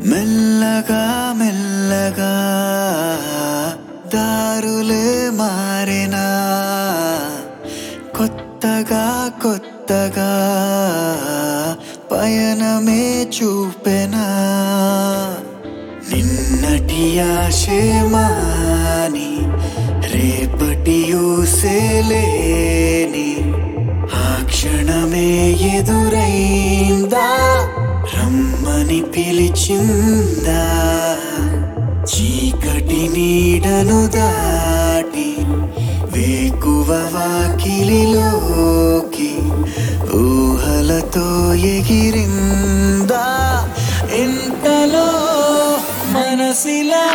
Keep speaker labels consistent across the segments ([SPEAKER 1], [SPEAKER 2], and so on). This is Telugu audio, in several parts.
[SPEAKER 1] మెల్లగా మెల్లగా దారులే మారినా కొత్తగా కొత్తగా పయనమే చూపెనా నిన్నటి ఆశేమాని రేపటి ఊసేలేని ఆ క్షణమే ఎదురైందా రమ్మని పిలిచిందా చీకటి నీడను దాటి వేకువ వాకిలిలోకి ఊహలతో ఎగిరిందా ఎంతలో మనసిలా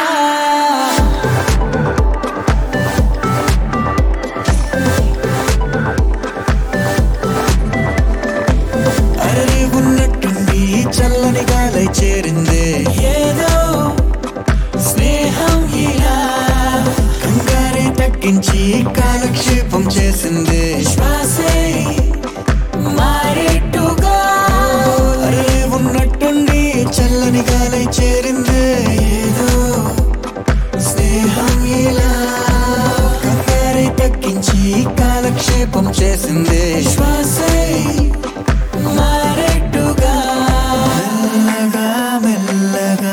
[SPEAKER 1] అరే ఉన్నట్టుండి చల్లని గాలై చేరిందే ఏదో స్నేహం ఇలా కంగారే తగ్గించి కాలక్షేపం చేసిందే శ్వాసే మారేట్టుగా అరే ఉన్నట్టుండి చల్లని గాలై చేరిందే ఏదో స్నేహం ఇలా కంగారే తగ్గించి కాలక్షేపం చేసిందే శ్వాసే మారేట్టుగా మెల్లగా మెల్లగా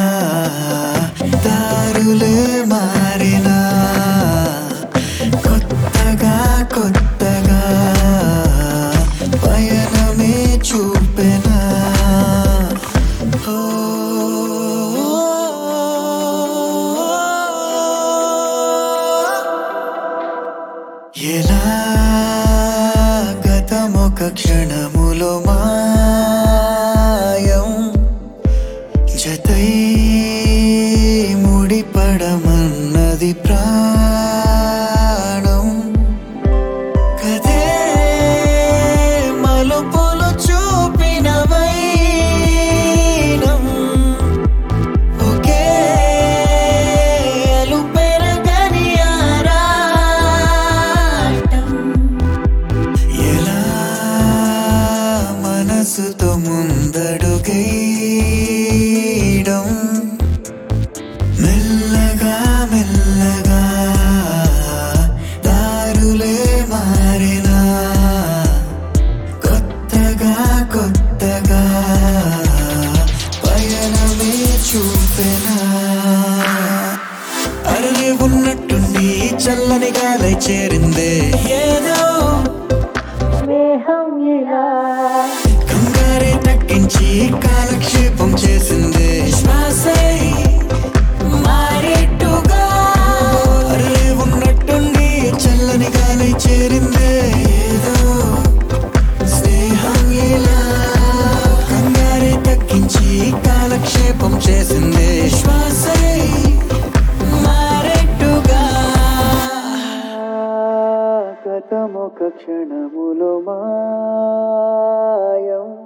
[SPEAKER 1] దారులే మారినా కొత్తగా కొత్తగా పయనమే చూపెనా ఓ ఎలా గతమొక క్షణములో మాయం జతై ముడిపడమన్నది ప్రాణం కదే మలుపులు చూపిన వైనం ఒకే అలుపెరగని ఆరాటం ఎలా మనసుతో ముందడుగేయడం మెల్లగా మెల్లగా దారులే మారినా కొత్తగా కొత్తగా పయనమే చూపెనా అరలే ఉన్నట్టుండి చల్లని గాలై చేరిందే ఏదో
[SPEAKER 2] స్నేహం ఇలా
[SPEAKER 1] కంగారే తగ్గించి కాలక్షేపం చేసిందే
[SPEAKER 2] శ్వాసే మారేట్టుగా
[SPEAKER 1] అరే ఉన్నట్టుండి చల్లని గాలి చేరిందే ఏదో స్నేహం ఇలా కంగారే తగ్గించి కాలక్షేపం చేసిందే శ్వాసే
[SPEAKER 2] మారేట్టుగా
[SPEAKER 1] గతమొక క్షణములో మాయం